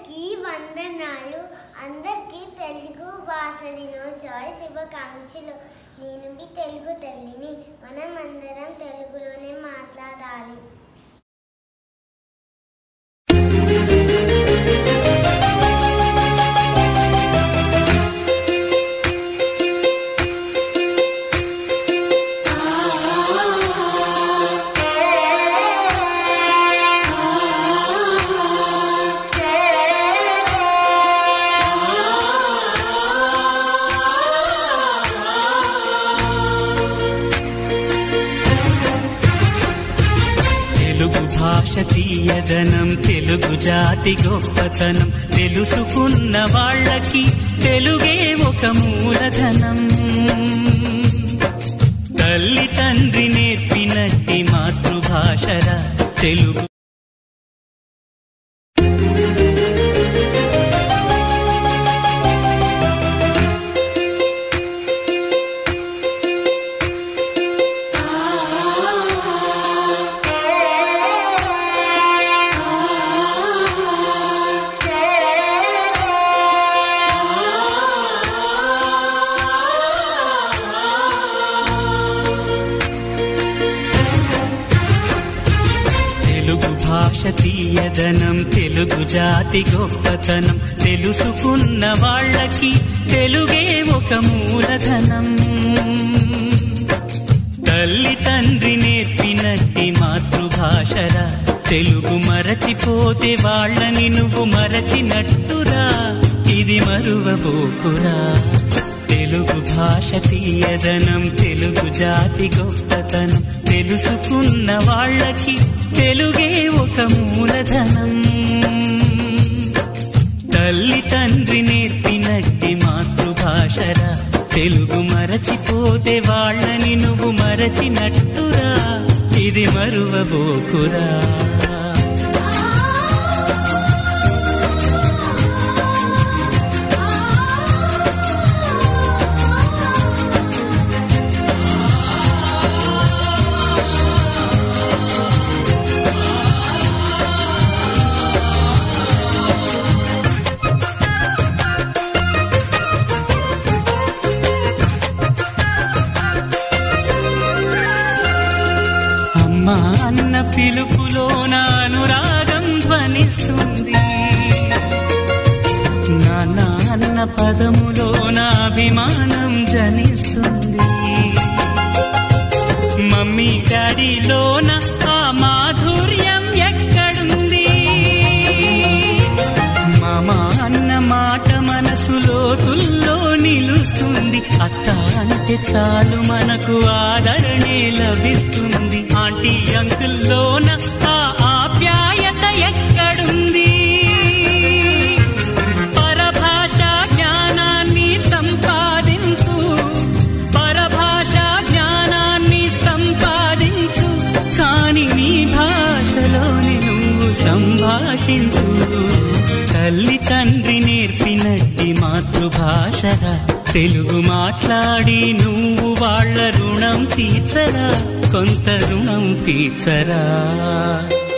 అందరికీ వందనాలు అందరికీ తెలుగు భాష దినోత్సవ శుభాకాంక్షలు నేను మీ తెలుగు తల్లిని మనం అందరం తెలుగులోనే మాట్లాడాలి తెలుగు భాష తీయదనం తెలుగు జాతి గొప్పతనం తెలుసుకున్న వాళ్ళకి తెలుగే ఒక మూలధనం తల్లి తండ్రి నేర్పినట్టి మాతృభాషరా తెలుగు తెలుగు భాష తీయదనం తెలుగు జాతి గొప్పతనం తెలుసుకున్న వాళ్ళకి తెలుగే ఒక మూలధనం తల్లి తండ్రి నేర్పినట్టి మాతృభాషరా తెలుగు మరచిపోతే వాళ్ళని నువ్వు మరచినట్టురా ఇది మరువబోకురా తెలుగు భాష తీయదనం తెలుగు జాతి గొప్పతనం తెలుసుకున్న వాళ్ళకి తెలుగే ఒక మూలధనం తల్లి తండ్రి నేర్పినట్టి మాతృభాషరా తెలుగు మరచిపోతే వాళ్ళని నువ్వు మరచినట్టురా ఇది మరువబోకురా అమ్మా అన్న పిలుపులో నా అనురాగం ధ్వనిస్తుంది నాన్న అన్న పదములో నా అభిమానం జనిస్తుంది మమ్మీ డాడీలోన ఆ మాధుర్యం ఎక్కడుంది మామ అన్న మాట మనసులో తుల్లో నిలుస్తుంది అత్త అంటే చాలు మనకు ఆదరణే లభిస్తుంది ఆంటీ అంకుల్లోన ఆ ఆప్యాయత ఎక్కడుంది పరభాష జ్ఞానాన్ని సంపాదించు పరభాష జ్ఞానాన్ని సంపాదించు కాని నీ భాషలోని నువ్వు సంభాషించు తల్లి తండ్రి నేర్పినట్టి మాతృభాషరా తెలుగు మాట్లాడి నువ్వు వాళ్ళ రుణం తీర్చరా కొంత రుణం తీర్చరా